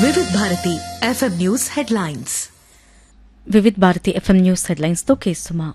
వివిధ Bharati FM news headlines Vividh Bharati FM news హెడ్లైన్స్తో కేసుమా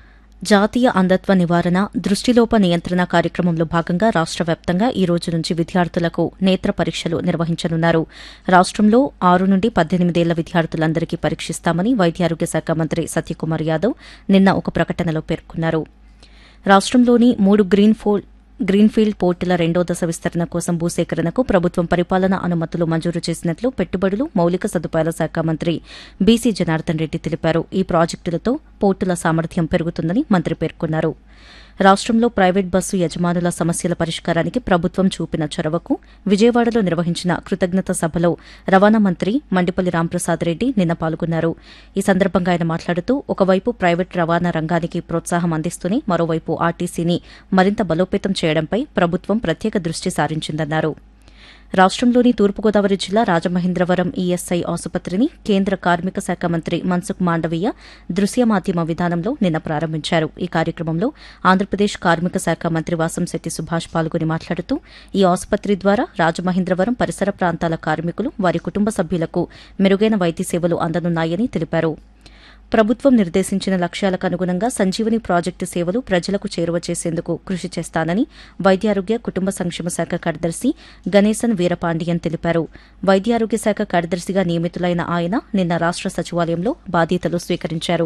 జాతీయ అంధత్వ నివారణ దృష్టిలోప నియంత్రణ కార్యక్రమంలో భాగంగా రాష్ట వ్యాప్తంగా ఈ రోజు నుంచి విద్యార్థులకు నేత్ర పరీక్షలు నిర్వహించనున్నారు రాష్టంలో ఆరు నుండి పద్దెనిమిదేళ్ల విద్యార్థులందరికీ పరీక్షిస్తామని వైద్యారోగ్య శాఖ మంత్రి సత్యకుమార్ యాదవ్ నిన్న ఒక ప్రకటనలో పేర్కొన్నారు రాష్టంలోని మూడు గ్రీన్ ఫోల్ గ్రీన్ఫీల్డ్ పోర్టుల రెండో దశ విస్తరణ కోసం భూసేకరణకు ప్రభుత్వం పరిపాలన అనుమతులు మంజూరు చేసినట్లు పెట్టుబడులు మౌలిక సదుపాయాల శాఖ మంత్రి బీసీ జనార్దన్ రెడ్డి తెలిపారు ఈ ప్రాజెక్టులతో పోర్టుల సామర్థ్యం పెరుగుతుందని మంత్రి పేర్కొన్నారు రాష్టంలో ప్రైవేట్ బస్సు యజమానుల సమస్యల పరిష్కారానికి ప్రభుత్వం చూపిన చొరవకు విజయవాడలో నిర్వహించిన కృతజ్ఞత సభలో రవాణా మంత్రి మండిపల్లి రాంప్రసాద్ రెడ్డి నిన్న పాల్గొన్నారు ఈ సందర్భంగా ఆయన మాట్లాడుతూ ఒకవైపు ప్రైవేట్ రవాణా రంగానికి ప్రోత్సాహం అందిస్తూనే మరోవైపు ఆర్టీసీని మరింత బలోపేతం చేయడంపై ప్రభుత్వం ప్రత్యేక దృష్టి సారించిందన్నారు రాష్టంలోని తూర్పుగోదావరి జిల్లా రాజమహేంద్రవరం ఈఎస్ఐ ఆసుపత్రిని కేంద్ర కార్మిక శాఖ మంత్రి మన్సుఖ్ మాండవీయ దృశ్య మాధ్యమ విధానంలో నిన్న ప్రారంభించారు ఈ కార్యక్రమంలో ఆంధ్రప్రదేశ్ కార్మిక శాఖ మంత్రి వాసంశెట్టి సుభాష్ పాల్గొని మాట్లాడుతూ ఈ ఆసుపత్రి ద్వారా రాజమహేంద్రవరం పరిసర ప్రాంతాల కార్మికులు వారి కుటుంబ సభ్యులకు మెరుగైన వైద్య సేవలు అందనున్నాయని తెలిపారు ప్రభుత్వం నిర్దేశించిన లక్ష్యాలకు అనుగుణంగా సంజీవని ప్రాజెక్టు సేవలు ప్రజలకు చేరువ చేసేందుకు కృషి చేస్తానని వైద్యారోగ్య కుటుంబ సంక్షేమ శాఖ కార్యదర్శి గణేశన్ వీరపాండియన్ తెలిపారు వైద్యారోగ్య శాఖ కార్యదర్శిగా నియమితులైన ఆయన నిన్న రాష్ట సచివాలయంలో బాధ్యతలు స్వీకరించారు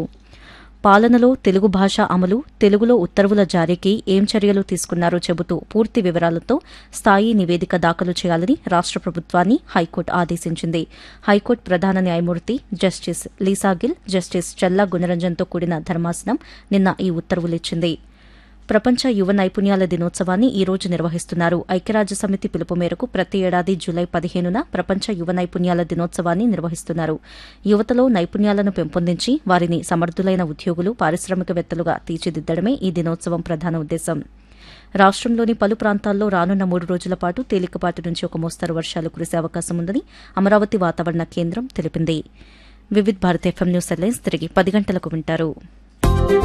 పాలనలో తెలుగు భాష అమలు తెలుగులో ఉత్తర్వుల జారీకి ఏం చర్యలు తీసుకున్నారో చెబుతూ పూర్తి వివరాలతో స్థాయి నివేదిక దాఖలు చేయాలని రాష్ట ప్రభుత్వాన్ని హైకోర్టు ఆదేశించింది హైకోర్టు ప్రధాన న్యాయమూర్తి జస్టిస్ లీసాగిల్ జస్టిస్ చల్లా గుణరంజన్తో కూడిన ధర్మాసనం నిన్న ఈ ఉత్తర్వులిచ్చింది ప్రపంచ యువ నైపుణ్యాల దినోత్సవాన్ని ఈ రోజు నిర్వహిస్తున్నారు ఐక్యరాజ్య సమితి పిలుపు మేరకు ప్రతి ఏడాది జూలై పదిహేనున ప్రపంచ యువ నైపుణ్యాల దినోత్సవాన్ని నిర్వహిస్తున్నారు యువతలో నైపుణ్యాలను పెంపొందించి వారిని సమర్థులైన ఉద్యోగులు పారిశ్రామికవేత్తలుగా తీర్చిదిద్దడమే ఈ దినోత్సవం ప్రధాన ఉద్దేశం రాష్టంలోని పలు ప్రాంతాల్లో రానున్న మూడు రోజుల పాటు తేలికపాటి నుంచి ఒక మోస్తరు వర్షాలు కురిసే అవకాశం ఉందని అమరావతి వాతావరణ కేంద్రం తెలిపింది Vividh Bharat FM news headlines తిరిగి పది గంటలకు వింటారు